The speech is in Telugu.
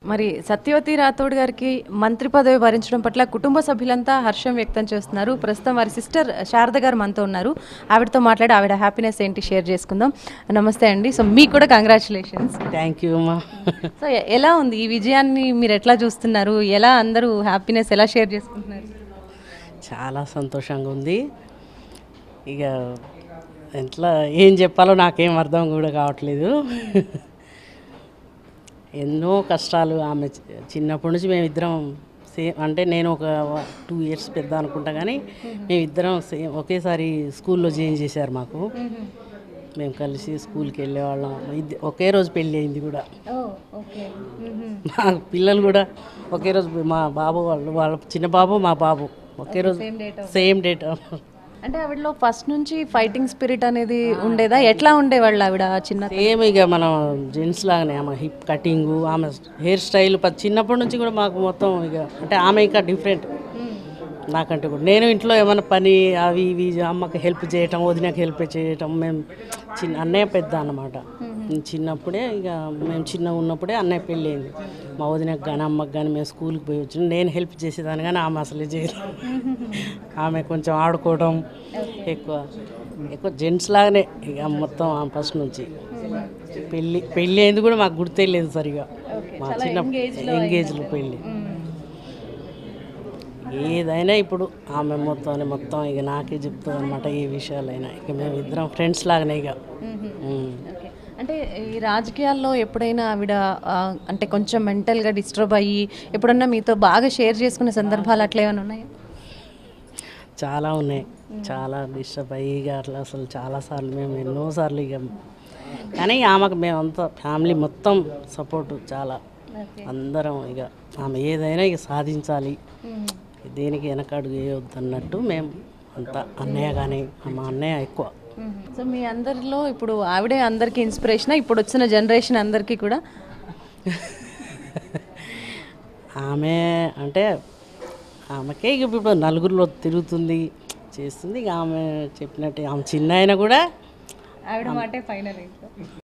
మరి సత్యవతి రాథోడ్ గారికి మంత్రి పదవి భరించడం పట్ల కుటుంబ సభ్యులంతా హర్షం వ్యక్తం చేస్తున్నారు ప్రస్తుతం వారి సిస్టర్ శారద గారు మనతో ఉన్నారు ఆవిడతో మాట్లాడి ఆవిడ హ్యాపీనెస్ ఏంటి షేర్ చేసుకుందాం నమస్తే అండి సో మీకు కూడా కంగ్రాచులేషన్స్ థ్యాంక్ యూ అమ్మా సో ఎ- ఎలా ఉంది ఈ విజయాన్ని మీరు ఎట్లా చూస్తున్నారు ఎలా అందరూ హ్యాపీనెస్ ఎలా షేర్ చేసుకుంటున్నారు చాలా సంతోషంగా ఉంది ఇక ఎట్లా ఏం చెప్పాలో నాకేం అర్థం కూడా కావట్లేదు ఎన్నో కష్టాలు ఆమె చి- చిన్నప్పటి నుంచి మేమిద్దరం సేమ్ అంటే నేను ఒక టూ ఇయర్స్ పెద్ద అనుకుంటా కానీ మేమిద్దరం సేమ్ ఒకేసారి స్కూల్లో జాయిన్ చేశారు మాకు మేము కలిసి స్కూల్కి వెళ్ళేవాళ్ళం ఇద్ద- ఒకే రోజు పెళ్ళి అయింది కూడా ఓకే మా పిల్లలు కూడా ఒకే రోజు మా బాబు వాళ్ళు వాళ్ళ చిన్న బాబు మా బాబు ఒకే రోజు సేమ్ డేట్ అంటే ఆవిడలో ఫస్ట్ నుంచి ఫైటింగ్ స్పిరిట్ అనేది ఉండేదా ఎట్లా ఉండేవాళ్ళు ఆవిడ చిన్న సేమ్ ఇక మనం జెంట్స్ లాగానే ఆమె హిప్ కటింగ్ ఆమె హెయిర్ స్టైల్ ప- చిన్నప్పటి నుంచి కూడా మాకు మొత్తం ఇక అంటే ఆమె ఇంకా డిఫరెంట్ నాకంటే కూడా నేను ఇంట్లో ఏమైనా పని అవి ఇవి అమ్మకి హెల్ప్ చేయటం వదినకి హెల్ప్ చేయటం మేము చిన్న అన్నయ్య పెద్ద అన్నమాట చిన్నప్పుడే ఇక మేము చిన్న ఉన్నప్పుడే అన్నయ్య పెళ్ళి అయింది మా వదినకి కానీ అమ్మకి కానీ మేము స్కూల్కి పోయి వచ్చిన నేను హెల్ప్ చేసేదాన్ని కానీ ఆమె అసలే చేయదు ఆమె కొంచెం ఆడుకోవడం ఎక్కువ ఎక్కువ జెంట్స్ లాగానే ఇక మొత్తం ఆమె ఫస్ట్ నుంచి పెళ్ళి పెళ్ళి అయింది కూడా మాకు గుర్తే లేదు సరిగా మా చిన్న ఎంగేజ్లో పెళ్ళి ఏదైనా ఇప్పుడు ఆమె మొత్తం మొత్తం ఇక నాకే చెప్తుంది అనమాట ఏ విషయాలైనా ఇక మేము ఇద్దరం ఫ్రెండ్స్ లాగానే ఇక ఉమ్. ఓకే. అంటే ఈ రాజకీయాల్లో ఎప్పుడైనా ఆవిడ ఆ, అంటే కొంచెం మెంటల్గా డిస్టర్బ్ అయ్యి ఎప్పుడన్నా మీతో బాగా షేర్ చేసుకునే సందర్భాలు అట్లా ఏమైనా ఉన్నాయా చాలా ఉన్నాయి చాలా డిస్టర్బ్ అయ్యి ఇక అట్లా అసలు చాలాసార్లు మేము ఎన్నోసార్లు ఇక కానీ ఆమెకు మేమంతా ఫ్యామిలీ మొత్తం సపోర్ట్ చాలా అందరం ఇక ఆమె ఏదైనా ఇక సాధించాలి దేనికి వెనకడుగు వేయొద్దు అన్నట్టు మేము అంతా అన్నయ్య కానీ మా అన్నయ్య ఎక్కువ సో మీ అందరిలో ఇప్పుడు ఆవిడే అందరికీ ఇన్స్పిరేషన్ ఇప్పుడు వచ్చిన జనరేషన్ అందరికీ కూడా ఆమె అంటే ఆమెకే ఇక ఇప్పుడు నలుగురిలో తిరుగుతుంది చేస్తుంది ఇక ఆమె చెప్పినట్టు ఆమె చిన్న అయినా కూడా ఆవిడ మాటే ఫైనల్